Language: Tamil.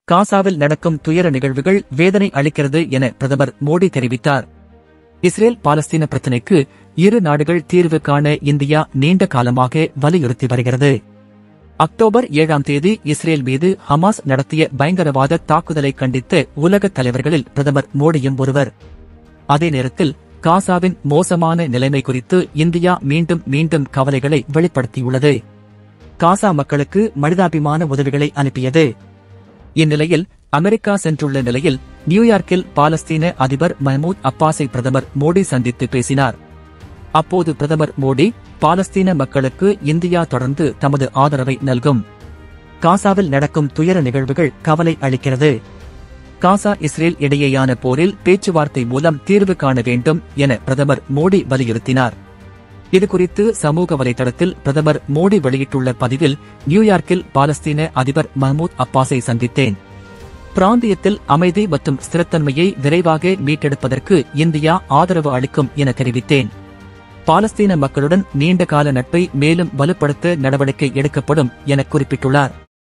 காசாவில் நடக்கும் துயர நிகழ்வுகள் வேதனை அளிக்கிறது என பிரதமர் மோடி தெரிவித்தார் இஸ்ரேல் பாலஸ்தீன பிரச்சினைக்கு இரு நாடுகள் தீர்வு காண இந்தியா நீண்ட காலமாக வலியுறுத்தி வருகிறது அக்டோபர் ஏழாம் தேதி இஸ்ரேல் மீது ஹமாஸ் நடத்திய பயங்கரவாத தாக்குதலை கண்டித்த உலகத் தலைவர்களில் பிரதமர் மோடியும் ஒருவர் அதே நேரத்தில் காசாவின் மோசமான நிலைமை குறித்து இந்தியா மீண்டும் மீண்டும் கவலைகளை வெளிப்படுத்தியுள்ளது காசா மக்களுக்கு மனிதாபிமான உதவிகளை அனுப்பியது இந்நிலையில் அமெரிக்கா சென்றுள்ள நிலையில் நியூயார்க்கில் பாலஸ்தீன அதிபர் மஹ்மூத் அப்பாஸை பிரதமர் மோடி சந்தித்து பேசினார் அப்போது பிரதமர் மோடி பாலஸ்தீன மக்களுக்கு இந்தியா தொடர்ந்து தமது ஆதரவை நல்கும் காசாவில் நடக்கும் துயர நிகழ்வுகள் கவலை அளிக்கிறது காசா இஸ்ரேல் இடையேயான போரில் பேச்சுவார்த்தை மூலம் தீர்வு காண வேண்டும் என பிரதமர் மோடி வலியுறுத்தினார் இதுகுறித்து சமூக வலைதளத்தில் பிரதமர் மோடி வெளியிட்டுள்ள பதிவில் நியூயார்க்கில் பாலஸ்தீன அதிபர் மஹ்மூத் அப்பாஸை சந்தித்தேன் பிராந்தியத்தில் அமைதி மற்றும் ஸ்திரத்தன்மையை விரைவாக மீட்டெடுப்பதற்கு இந்தியா ஆதரவு அளிக்கும் என தெரிவித்தேன் பாலஸ்தீன மக்களுடன் நீண்டகால நட்பை மேலும் வலுப்படுத்த நடவடிக்கை எடுக்கப்படும் என குறிப்பிட்டுள்ளார்